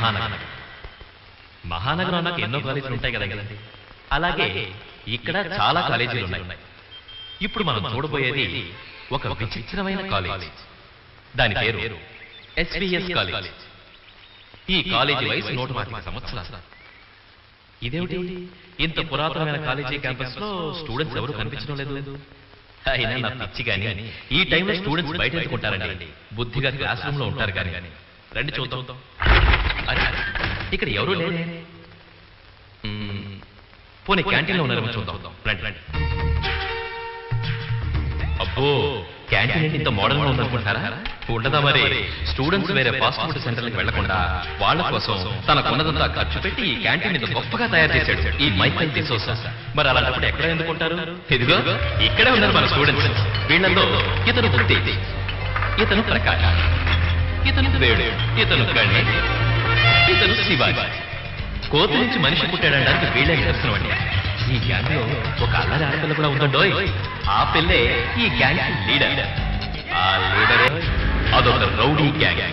మహానగరం మహానగరం అన్నాక ఎన్నో కాలేజీలు ఉంటాయి కదా అలాగే ఇక్కడ చాలా కాలేజీలు ఉన్నాయి ఇప్పుడు మనం చూడబోయేది ఒక విచిత్రమైన కాలేజ్ దాని పేరు ఎస్విఎస్ కాలేజ్ ఈ కాలేజీ వయసు నూట పాతిక సంవత్సరాలు ఇదేమిటి ఇంత పురాతనమైన కాలేజీ క్యాంపస్ లో స్టూడెంట్స్ ఎవరు కనిపించడం లేదు అయినా నా పిచ్చి గాని ఈ టైంలో స్టూడెంట్స్ బయట ఎందుకుంటారండి బుద్ధిగా క్లాస్ రూమ్ లో ఉంటారు కానీ రండి చూద్దాం అరే, ఇక్కడ ఎవరు లేరు మ్మ్, పోనీ క్యాంటీన్ లో ఉన్నారేమో చూద్దాం రండి రండి అబ్బో క్యాంటీన్ ఏంటి ఇంత మోడల్ గా ఉందనుకుంటారా ఉండదా మరి స్టూడెంట్స్ వేరే ఫాస్ట్ ఫుడ్ సెంటర్లకు వెళ్లకుండా వాళ్ళ కోసం తనకున్నదంతా ఖర్చు పెట్టి ఈ క్యాంటీన్ ఇంత గొప్పగా తయారు చేశాడు ఈ మైకల్ డిసోసా మరి అలాంటప్పుడు ఎక్కడ ఎందుకుంటారు ఇదిగో ఇక్కడే ఉన్నారు మన స్టూడెంట్స్ వీళ్ళల్లో ఇతను గుర్తి ఇతను ప్రకాష్ ఇతను వేడు ఇతను గణేష్ ఇతను శివాజీ కోతి నుంచి మనిషి పుట్టాడడానికి వీళ్ళే నిదర్శనం అండి ఈ గ్యాంగ్ లో ఒక అల్లరి ఆడపిల్ల కూడా ఉందండోయ్ ఆ పిల్లే ఈ గ్యాంగ్ లీడర్ ఆ లీడరే అదొక రౌడీ గ్యాంగ్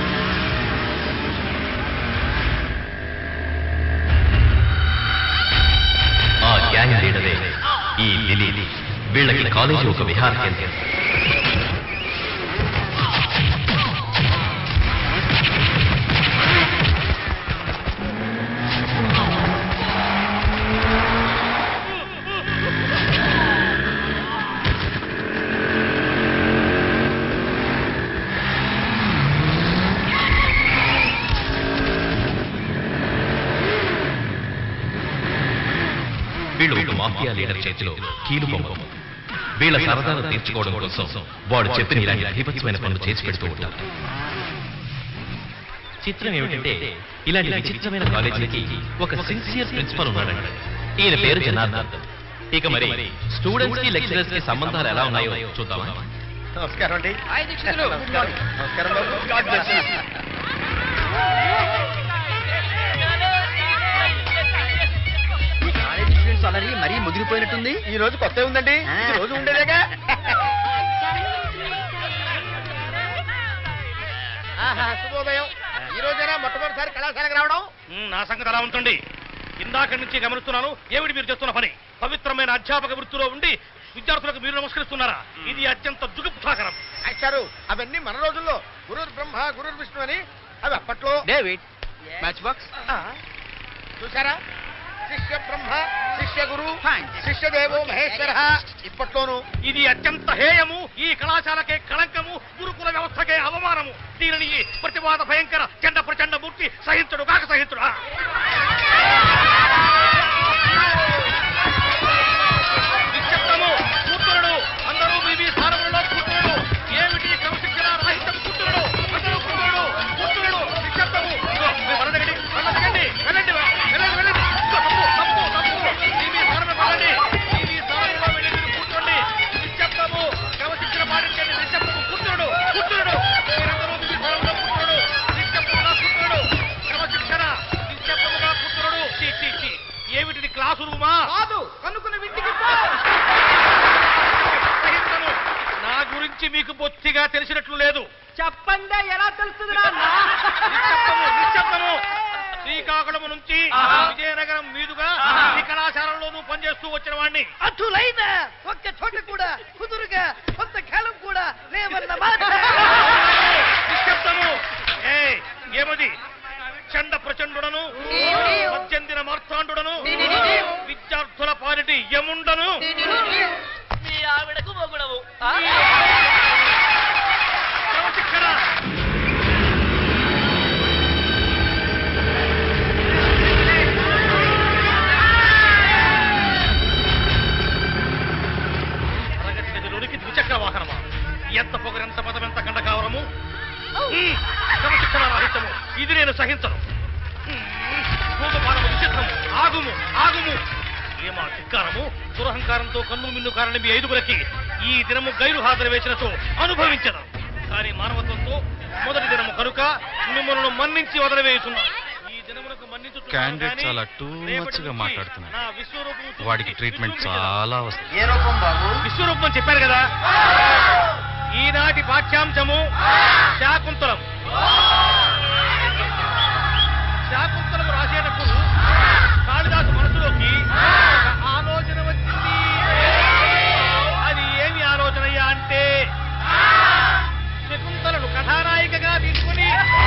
ఆ గ్యాంగ్ లీడరే ఈ లిలీ వీళ్ళకి కాలేజీ ఒక విహార కేంద్రం వీళ్ళు ఒక మాఫియా లీడర్ చేతిలో కీలు బొమ్మ వీళ్ళ సరదాను తీర్చుకోవడం కోసం వాడు చెప్పిన ఇలాంటి అధిపత్యమైన పనులు చేసి పెడుతూ ఉంటారు చిత్రం ఏమిటంటే ఇలాంటి విచిత్రమైన కాలేజీకి ఒక సిన్సియర్ ప్రిన్సిపల్ ఉన్నాడంట ఈయన పేరు జనార్దన్ ఇక మరి స్టూడెంట్స్ కి లెక్చరర్స్ కి సంబంధాలు ఎలా ఉన్నాయో చూద్దామా నమస్కారం అండి హాయ్ దీక్షితులు నమస్కారం నమస్కారం బాబు God bless you. ఈ కాలేజ్ స్టూడెంట్స్ అలరి మరీ ముదిరిపోయినట్టుంది ఈ రోజు కొత్త ఉందండి ఈ రోజు ఉండేదేగా ఆహా, శుభోదయం ఈ రోజైనా మొట్టమొదటిసారి కళాశాలకు రావడం నా సంగతి అలా ఉంటుంది ఇందాక నుంచి గమనిస్తున్నాను ఏమిటి మీరు చేస్తున్న పని పవిత్రమైన అధ్యాపక వృత్తిలో ఉండి విద్యార్థులకు మీరు నమస్కరిస్తున్నారా ఇది అత్యంత దుగుప్సాకరం సారు అవన్నీ మన రోజుల్లో గురుర్ బ్రహ్మ గురుర్ విష్ణు అని అవి అప్పట్లో డేవిడ్ మ్యాచ్ బాక్స్ ఆ, చూసారా శిష్య బ్రహ్మ శిష్య గురు Thanks. శిష్య దేవో మహేశ్వర ఇప్పట్లోను ఇది అత్యంత హేయము ఈ కళాశాలకే కళంకము గురుకుల వ్యవస్థకే అవమానము దీనిని ఈ ప్రతివాద భయంకర చండ ప్రచండ మూర్తి సహించడు కాక సహించడు ఆ! నిశ్శబ్దము కూతురుడు అందరూ మీ మీ స్థానములలో కూతురుడు ఏమిటి క్రమశిక్షణ రాహిత్యం కూతురుడు అందరూ కూతురుడు కూతురుడు నిశ్శబ్దము ఇదిగో, మీ వరదగండి వరదగండి వెళ్ళండి వెళ్ళండి వెళ్ళండి ఇదిగో, తప్పు తప్పు తప్పు మీ మీ స్థానంలో వెళ్ళండి మీ మీ స్థానంలో వెళ్ళి మీరు కూర్చోండి నిశ్శబ్దము క్రమశిక్షణ పాటించండి నిశ్శబ్దము కూతురుడు కూతురుడు మీరందరూ మీ మీ స్థానంలో కూతురుడు నిశ్శబ్దముగా కూతురుడు క్రమశిక్షణ నిశ్శబ్దముగా కూతురుడు చీ, చీ, చీ. ఏమిటిది క్లాసు రూమా కాదు కనుక్కున్న ఇంటికి సహించను. నా గురించి మీకు బొత్తిగా తెలిసినట్లు లేదు చెప్పండి ఎలా తెలుస్తుంది నిశ్శబ్దము నిశ్శబ్దము శ్రీకాకుళం నుంచి విజయనగరం మీదుగా ఈ కళాశాలలోనూ పనిచేస్తూ వచ్చిన వాడిని అటులైన ఒక్క చోట కూడా కుదురుగా కొంతకాలం కూడా లేవన్న మాట నిశ్శబ్దము ఏయ్, ఏమది చండ ప్రచండుడను మధ్యందిన మార్తాండుడను విద్యార్థుల పాలిటి యముండను మీ ఆవిడకు మొగుడవు క్రమశిక్షణ తరగతి గదిలోనికి ద్విచక్ర వాహనమా ఎంత పొగరెంత పదమెంత కండకావరము ఉమ్, క్రమశిక్షణ రాహిత్యము ఇది నేను సహించను ఉమ్, భూగపానము విచిత్రము ఆగుము ఆగుము ఏమా ధిక్కారము దురహంకారంతో కన్ను మిన్ను కారని మీ ఐదుగురికి ఈ దినము గైరు హాజరు వేసినతో అనుభవించను కానీ మానవత్వంతో మొదటి దినము కనుక మిమ్మల్ని మన్నించి వదిలివేయుచున్నాను ఈ దినమునకు మన్నించుచున్నాను Candidate గాని చాలా too రేపటి much గా నుంచి మాట్లాడుతున్నాడు. నా విశ్వరూపము చూసి వాడికి ట్రీట్మెంట్ విశ్వసించదా? చాలా వస్తుంది ఏ రూపం బాబు విశ్వరూపం చెప్పారు కదా ఈనాటి పాఠ్యాంశము శాకుంతలం శాకుంతలకు రాసేటప్పుడు కాళిదాసు మనసులోకి ఒక ఆలోచన వచ్చింది అది ఏమి ఆలోచనయ్యా అంటే శకుంతలను కథానాయికగా తీసుకుని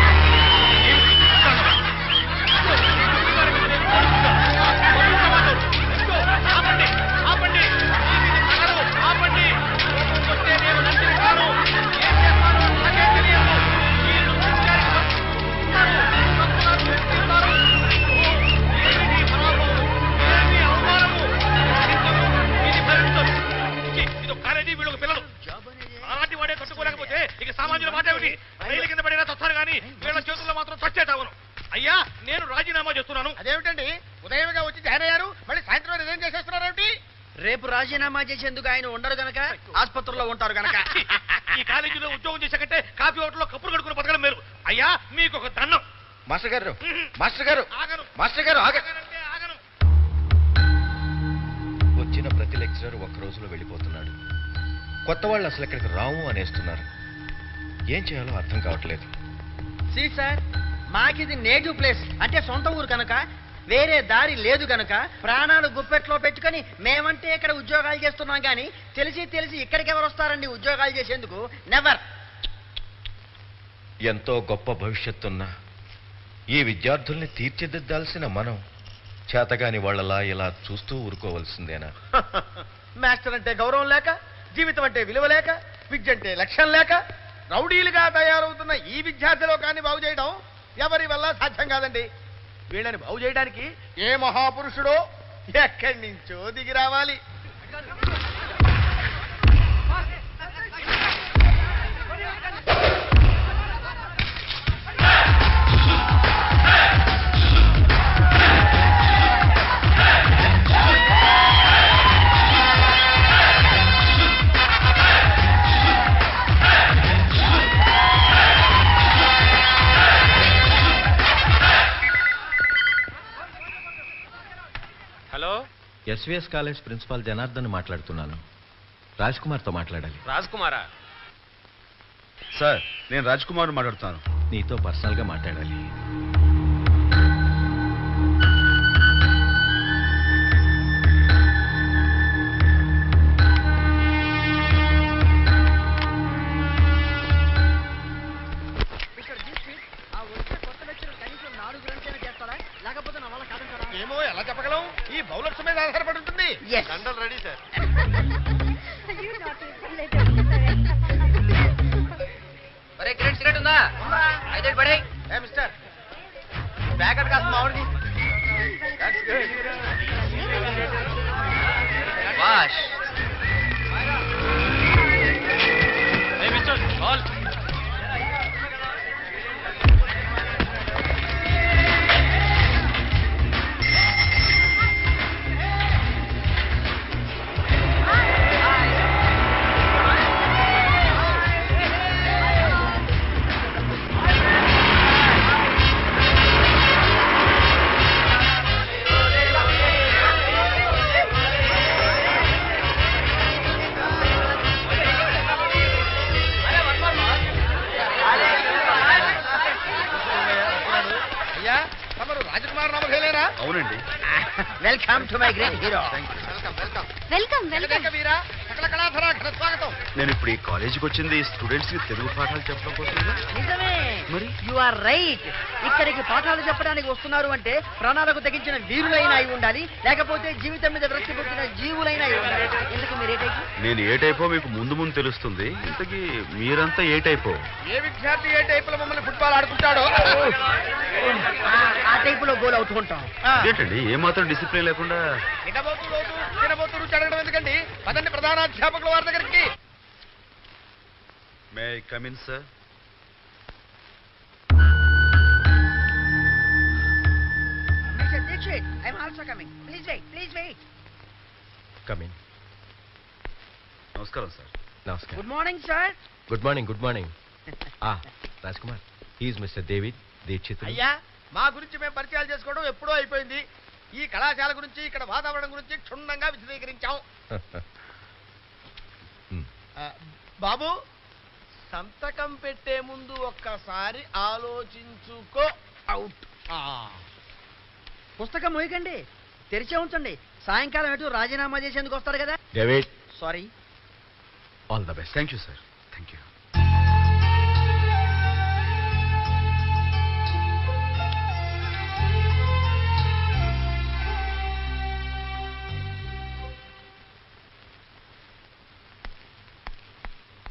ఆపండి ఆపండి ఇది నగరం ఆపండి కోపం వస్తే నేను నందిని కాను ఏం చేస్తానో నాకే తెలియదు వీళ్ళు పిచ్చారికి వస్తున్నారు, వస్తున్నారు, వస్తున్నారు. ఓ, ఏమిటి పరాభవం? ఏమి అవమానము? భరించను, ఇది భరించను. ఛీ, ఇదో కాలేజీ వీళ్ళకి పిల్లలు అలాంటి వాడే కట్టుకోలేకపోతే ఇక సామాన్యుల మాట ఏమిటి రైలు కింద పడినా చస్తారు కానీ వీళ్ళ చేతుల్లో మాత్రం చచ్చేటావును అయ్యా నేను రాజీనామా చేస్తున్నాను అదేమిటండి ఉదయమే వచ్చి జాయిన్ అయ్యారు మళ్ళీ సాయంత్రం రిజైన్ చేసేస్తున్నారేమిటి రేపు రాజీనామా చేసేందుకు ఆయన ఉండరు గనక ఆసుపత్రిలో ఉంటారు గనక ఈ కాలేజీలో ఉద్యోగం చేశాకంటే కాఫీ హోటల్లో కప్పులు కడుకుని బతకడం మీరు అయ్యా మీకు ఒక దండం మాస్టర్ గారు మాస్టర్ గారు ఆగను మాస్టర్ గారు ఆగ ఆగనంటే ఆగను వచ్చిన ప్రతి లెక్చరర్ ఒక్క రోజులో వెళ్ళిపోతున్నాడు కొత్త వాళ్ళు అసలు ఇక్కడికి రాము అనేస్తున్నారు ఏం చేయాలో అర్థం కావట్లేదు సి సార్ మాకిది నేటివ్ ప్లేస్ అంటే సొంత ఊరు కనుక వేరే దారి లేదు కనుక ప్రాణాలు గుప్పెట్లో పెట్టుకొని మేమంటే ఇక్కడ ఉద్యోగాలు చేస్తున్నాం కానీ తెలిసి తెలిసి ఇక్కడికి ఎవరు వస్తారండి ఉద్యోగాలు చేసేందుకు నెవర్ ఎంతో గొప్ప భవిష్యత్తున్న ఈ విద్యార్థుల్ని తీర్చిదిద్దాల్సిన మనం చేతగాని వాళ్ళలా ఇలా చూస్తూ ఊరుకోవలసిందేనా మాస్టర్ అంటే గౌరవం లేక జీవితం అంటే విలువ లేక విద్య అంటే లక్ష్యం లేక రౌడీలుగా తయారవుతున్న ఈ విద్యార్థి లోకాన్ని బాగు చేయడం ఎవరి వల్ల సాధ్యం కాదండి వీళ్ళని బాగు చేయడానికి ఏ మహాపురుషుడో ఎక్కడి నుంచో దిగి రావాలి hello SVS college principal Janardhan మాట్లాడుతున్నాను రాజ్ కుమార్తో మాట్లాడాలి రాజ్ కుమారా సార్ నేను రాజ్ కుమార్ మాట్లాడుతాను నీతో పర్సనల్గా మాట్లాడాలి లేకపోతే నా వల్ల కాదంటారా ఏమో ఎలా చెప్పగలం ఈ బౌలర్స్ మీద ఆధారపడి ఉంటుంది Yes. దండలు రెడీ సార్ ఒరే కిరణ్ సిగరెట్ ఉందా ఐదేళ్ళు పడే ఏ మిస్టర్ బ్యాగ్ అట్ కాస్త మామిడిది వాష్ అయ్యా తమరు రాజకుమార్ నమ్మకలేరా అవునండి welcome to my great hero welcome welcome welcome welcome జగదేక వీరా సకల కళాధర ఘన స్వాగతం నేను ఇప్పుడు ఈ కాలేజీకి వచ్చింది స్టూడెంట్స్ కి తెలుగు పాఠాలు చెప్పడం కోసం నిజమే మరి? యు ఆర్ రైట్ ఇక్కడికి పాఠాలు చెప్పడానికి వస్తున్నారు అంటే ప్రాణాలకు తెగించిన వీరులైనా అయి ఉండాలి లేకపోతే జీవితం మీద దృష్టి పెట్టిన జీవులైనా అయి ఉండాలి ఎందుకు మీరు ఏ టైపు నేను ఏ టైపో మీకు ముందు ముందు తెలుస్తుంది ఇంతకీ మీరంతా ఏ టైపో ఏ విద్యార్థి ఏ టైపులో మమ్మల్ని ఫుట్బాల్ ఆడుకుంటాడో ఆ- ఆ టైపులో గోల్ అవుతూ ఉంటాం ఏంటండి ఏ మాత్రం డిసిప్లిన్ లేకుండా తినబోతు రోజు తినబోతు రుచి అడగడం ఎందుకండి పదండి ప్రధానాధ్యాపకుల వారి దగ్గరికి may come in sir mister Deekshit I'm also coming please wait please wait come in నమస్కారం సార్ నమస్కారం good morning sir good morning good morning ఆ Raj Kumar he's mister David Deekshit అయ్యా మా గురించి మేము పరిచయాలు చేసుకోవడం ఎప్పుడో అయిపోయింది ఈ కళాశాల గురించి ఇక్కడ వాతావరణం గురించి క్షుణ్ణంగా విశదీకరించాం Hmm. ఆ, బాబు సంతకం పెట్టే ముందు ఒక్కసారి ఆలోచించుకో అవుట్ ఆ. పుస్తకం మోయకండి తెరిచే ఉంచండి సాయంకాలం ఎటు రాజీనామా చేసేందుకు వస్తారు కదా David sorry all the best thank you sir thank you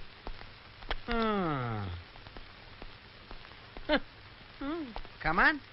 come on